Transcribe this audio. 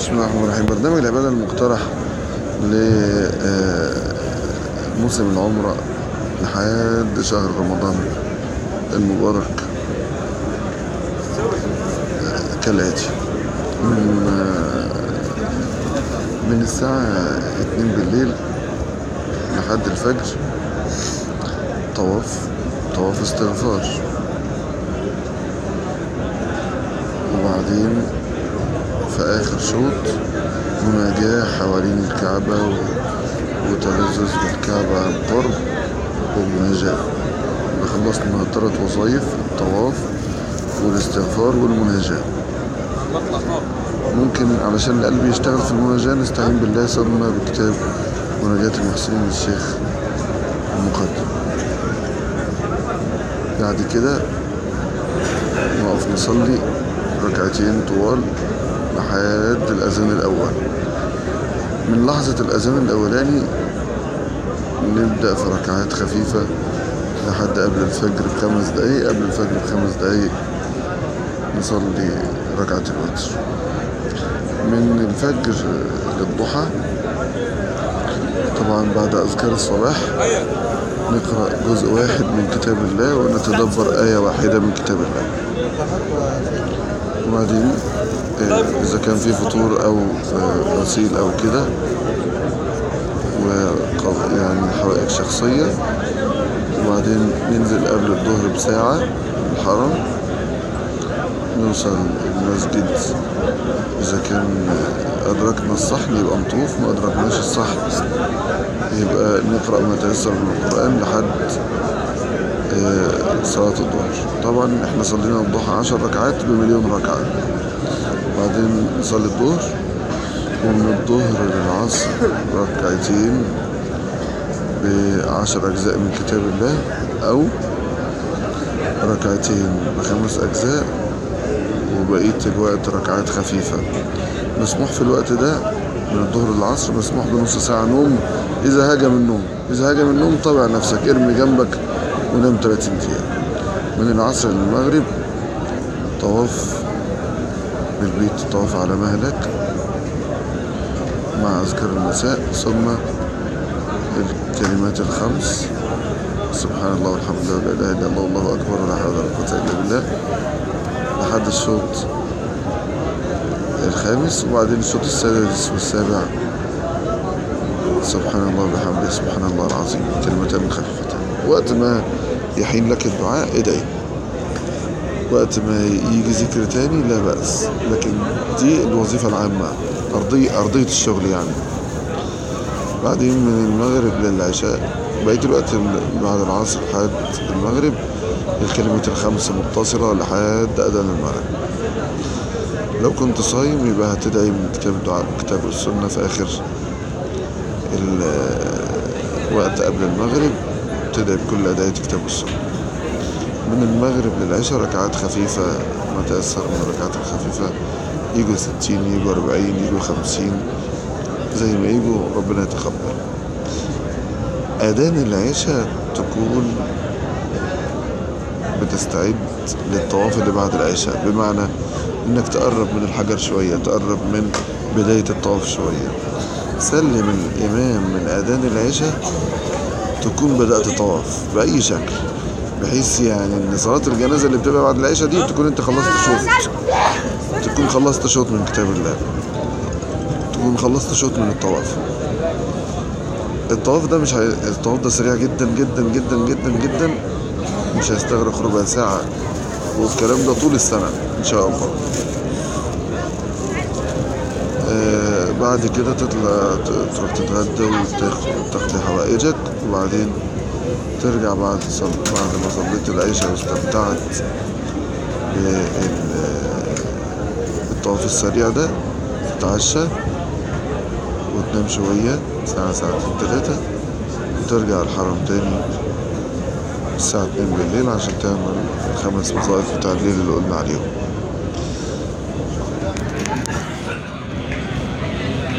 بسم الله الرحمن الرحيم برنامج العبادة المقترح لموسم العمرة لحد شهر رمضان المبارك آه، كالآتي من آه، من الساعة اتنين بالليل لحد الفجر طواف طواف استغفار وبعدين في آخر شوط مناجاة حوالين الكعبة و- وتلذذ بالكعبة عن قرب ومناجاة يبقى خلصنا ثلاث وظايف الطواف والاستغفار والمناجاة ممكن علشان القلب يشتغل في المناجاة نستعين بالله صدمة بكتاب مناجاة المحسنين للشيخ المقدم بعد كده نقف نصلي ركعتين طوال لحد الأذان الأول من لحظة الأذان الأولاني نبدأ في ركعات خفيفة لحد قبل الفجر بخمس دقايق قبل الفجر بخمس دقايق نصلي ركعة الوتر من الفجر للضحى طبعا بعد أذكار الصباح نقرأ جزء واحد من كتاب الله ونتدبر آية واحدة من كتاب الله وبعدين آه، إذا كان في فطور أو آه، غسيل أو كده وقض- يعني حوائج شخصية وبعدين ننزل قبل الظهر بساعة الحرم نوصل المسجد إذا كان آه، أدركنا الصحن يبقى نطوف ما أدركناش الصحن يبقى نقرأ ما تيسر من القرآن لحد آه، صلاة الظهر طبعا احنا صلينا الضحى عشر ركعات بمليون ركعة بعدين نصلي الظهر ومن الظهر للعصر ركعتين بعشر أجزاء من كتاب الله أو ركعتين بخمس أجزاء وبقية الوقت ركعات خفيفة مسموح في الوقت ده من الظهر للعصر مسموح بنص ساعة نوم إذا هاجم النوم إذا هاجم النوم طبع نفسك ارمي جنبك ونام 30 دقيقة من العصر للمغرب طواف بالبيت طواف على مهلك مع أذكار المساء ثم الكلمات الخمس سبحان الله والحمد لله ولا إله إلا الله والله أكبر ولا حول ولا قوة إلا بالله لحد الشوط الخامس وبعدين الشوط السادس والسابع سبحان الله وبحمده سبحان الله العظيم كلمتان خفيفتان وقت ما يحين لك الدعاء ادعي وقت ما يجي ذكر تاني لا بأس لكن دي الوظيفة العامة أرضية أرضية الشغل يعني بعدين من المغرب للعشاء بقية الوقت ال- بعد العصر لحد المغرب الكلمات الخمس متصلة لحد أذان المغرب لو كنت صايم يبقى هتدعي من كتاب الدعاء كتاب السنة في آخر الوقت قبل المغرب تدعي بكل أدعية كتاب السنة من المغرب للعشاء ركعات خفيفة ما تأثر من الركعات الخفيفة يجوا ستين يجوا أربعين يجوا خمسين زي ما يجوا ربنا يتقبل أذان العشاء تكون بتستعد للطواف اللي بعد العشاء بمعنى انك تقرب من الحجر شوية تقرب من بداية الطواف شوية سلم الإمام من أذان العشاء تكون بدأت طواف بأي شكل بحيث يعني ان صلاة الجنازة اللي بتبقى بعد العشاء دي تكون انت خلصت شوط تكون خلصت شوط من كتاب الله تكون خلصت شوط من الطواف الطواف ده مش هي... الطواف ده سريع جدا جدا جدا جدا جدا مش هيستغرق ربع ساعة والكلام ده طول السنة إن شاء الله آه بعد كده تطلع ت- تروح تتغدى وتاخد حوائجك وبعدين ترجع بعد صل... بعد ما صليت العشاء واستمتعت بالطواف السريع ده تتعشى وتنام شوية ساعة ساعتين تلاتة وترجع الحرم تاني الساعة اتنين بالليل عشان تعمل الخمس وظائف بتاع الليل اللي قلنا عليهم